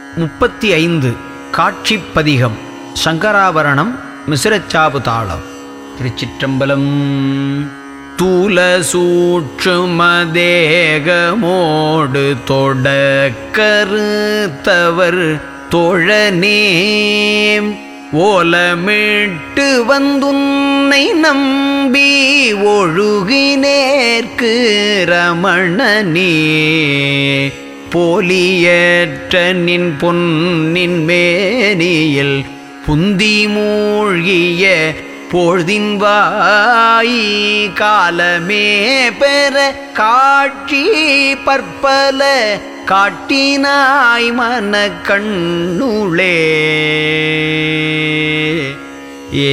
முப்பத்தி ஐந்து காட்சிப்பதிகம் சங்கராபரணம் மிசிரச்சாபு தாளம் திருச்சிற்றம்பலம் தூல சூட்சுமதேகமோடு தொட கருத்தவர் தோழனேம் ஓலமிட்டு வந்துன்னை நம்பி ஒழுகினேற்கு ரமணனே போலியற்ற நின் பொன்னின் மேனியில் புந்தி மூழ்கிய பொழுதின் வாய் காலமே பெற காட்சி பற்பல காட்டினாய் மன கண்ணுளே ஏ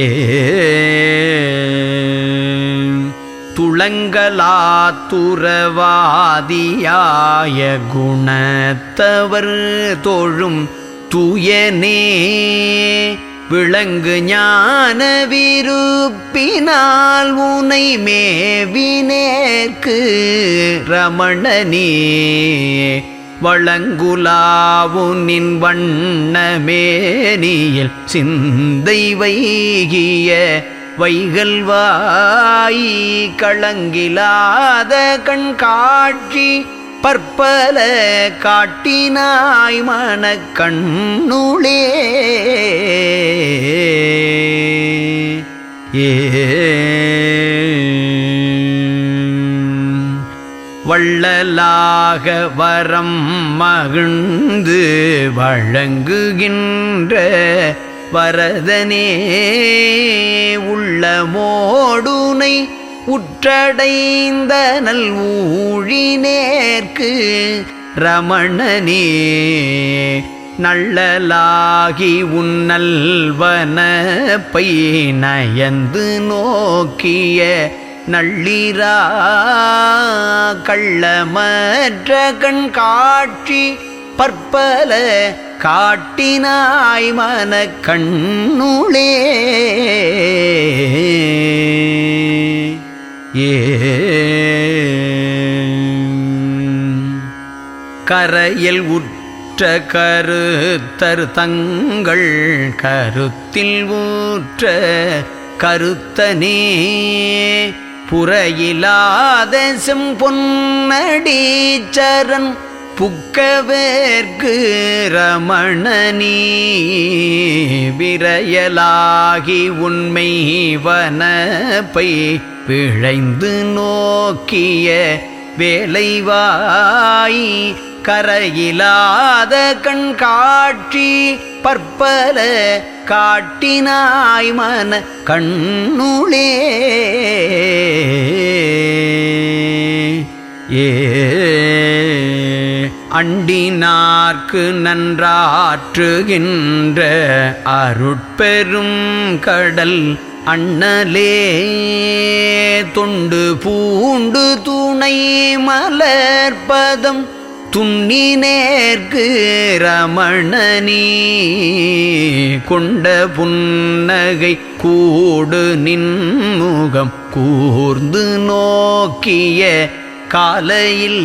துளங்கலாத்துறவாதியாய குணத்தவர் தோழும் தூயனே விளங்கு ஞான விருப்பினால் உனை மேவினேற்கு ரமணனே வளங்குலாவுனின் வண்ணமேனியில் சிந்தை வைகிய வைகல்வாய் களங்கிலாத கண் காட்சி பற்பல காட்டினாய் மன கண்ணுளே ஏ வள்ளலாக வரம் மகிழ்ந்து வழங்குகின்ற வரதனே உள்ளமோடுனை உற்றடைந்த நல் ஊழினேற்கு ரமணனே நள்ளலாகி உன்னல்வன பை நயந்து நோக்கிய நள்ளிரா கள்ளமற்ற கண் காட்சி பற்பல காட்டினாய் மன கண்ணுளே ஏ கரையில் உற்ற கருத்தரு தங்கள் கருத்தில் ஊற்ற கருத்தனே புறையிலாத செம்பொன்னடீச்சரன் புக்கவேற்கு ரமணனீ விரையலாகி உண்மை வனப்பை விழைந்து நோக்கிய வேலைவாய் கரையிலாத கண் காட்சி பற்பல காட்டினாய் மன கண்ணுளே ஏ அண்டினார்க்கு நன்றாற்றுகின்ற அருட்பெரும் கடல் அண்ணலே தொண்டு பூண்டு துணை மலர்பதம் துண்ணினேற்கு ரமணனீ கொண்ட புன்னகை கூடு நின்முகம் கூர்ந்து நோக்கிய காலையில்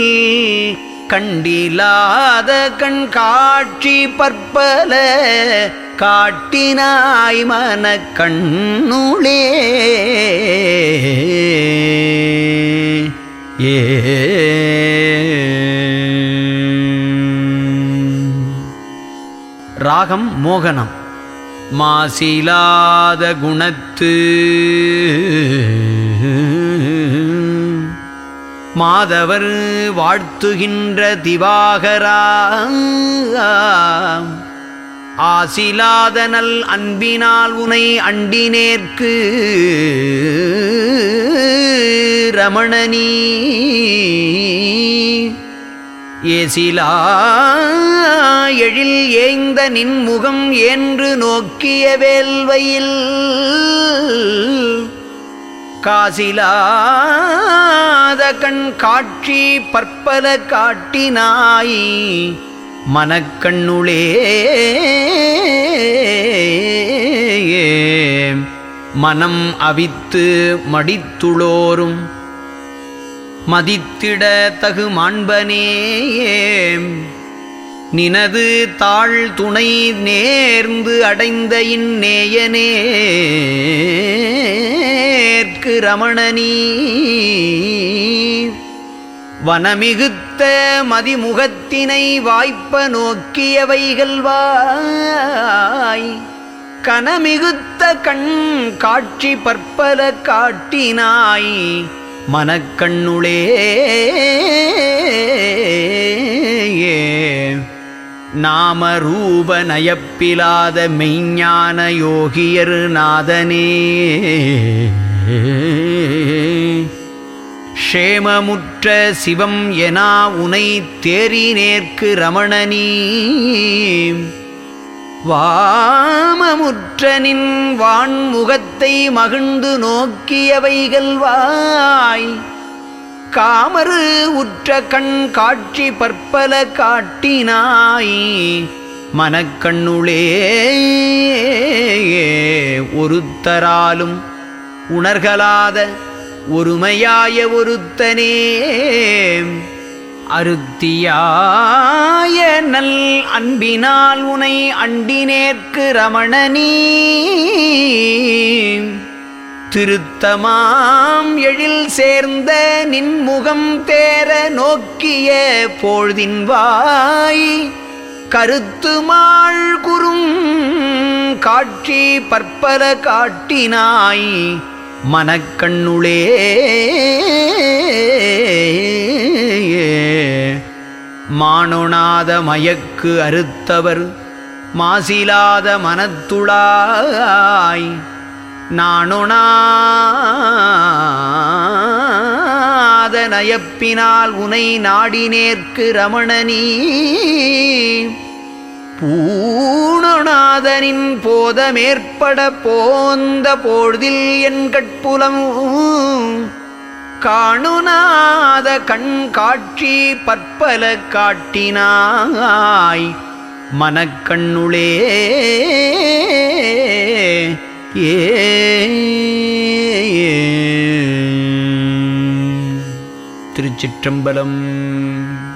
கண்டிலாத கண் காட்சி பற்பல காட்டினாய் மன கண்ணுளே ஏ ராகம் மோகனம் மாசிலாத குணத்து மாதவர் வாழ்த்துகின்ற திவாகரா ஆசிலாதனல் அன்பினால் உனை அண்டினேற்கு ரமணனீ ஏசிலா எழில் ஏய்ந்த நின்முகம் என்று நோக்கிய வேல்வையில் காசிலாத கண் காட்சி பற்பல காட்டினாய் மனக்கண்ணுளே மனம் அவித்து மடித்துளோரும் மதித்திட தகு மாண்பனே நினது தாழ் துணை நேர்ந்து அடைந்த இந்நேயனேற்கு ரமணனீ வனமிகுத்த மதிமுகத்தினை வாய்ப்ப நோக்கியவைகள் வாய் கனமிகுத்த கண் காட்சி பற்பல காட்டினாய் மனக்கண்ணுளே நாம ரூப நயப்பிலாத மெய்ஞான யோகியர் நாதனே ஷேமமுற்ற சிவம் எனா உனை தேரினேற்கு ரமணனீ வாமமுற்றனின் வான்முகத்தை மகிழ்ந்து நோக்கியவைகள் வாய் காமரு உற்ற கண் காட்சி பற்பல காட்டினாய் மனக்கண்ணுளே ஒருத்தராலும் உணர்களாத ஒருமையாய ஒருத்தனே அருத்தியாய நல் அன்பினால் உனை அண்டினேற்கு ரமணனீ திருத்தமாம் எழில் சேர்ந்த நின்முகம் தேர நோக்கிய பொழுதின் வாய் கருத்துமாள் குறும் காட்சி பற்பல காட்டினாய் மனக்கண்ணுளே மானொணாத மயக்கு அறுத்தவர் மாசிலாத மனத்துளாய் நானொணாத நயப்பினால் உனை நாடினேற்கு ரமணனீ பூணநாதனின் போதமேற்பட போந்த பொழுதில் என் கட்புலம் காணுநாத கண் காட்சி பற்பல காட்டினாய் மனக்கண்ணுளே ஏ திருச்சிற்றம்பலம்